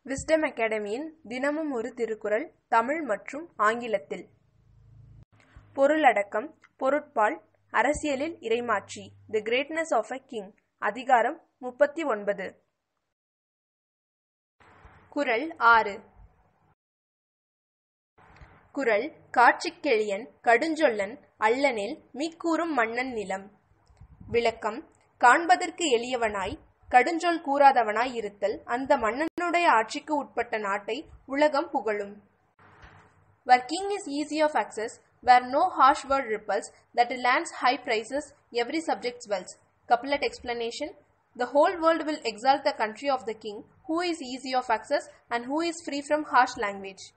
Wisdom அகாடமியின் தினமும் ஒரு திருக்குறள் தமிழ் மற்றும் ஆங்கிலத்தில் பொருளடக்கம் பொருட்பால் அரசியலில் இறைமாட்சி the greatness of a king அதிகாரம் முப்பத்தி ஒன்பது குறள் ஆறு குறள் காட்சிக்கெளியன் கடுஞ்சொல்லன் அல்லனில் மீக்கூறும் மன்னன் நிலம் விளக்கம் காண்பதற்கு எளியவனாய் கடுஞ்சொல் கூறாதவனாய் இருத்தல் அந்த மன்னனுடைய ஆட்சிக்கு உட்பட்ட நாட்டை உலகம் புகழும் Where king is easy of access, where no harsh word repulse, that he lands high prices, every subject swells. Couplet explanation The whole world will exalt the country of the king, who is easy of access and who is free from harsh language.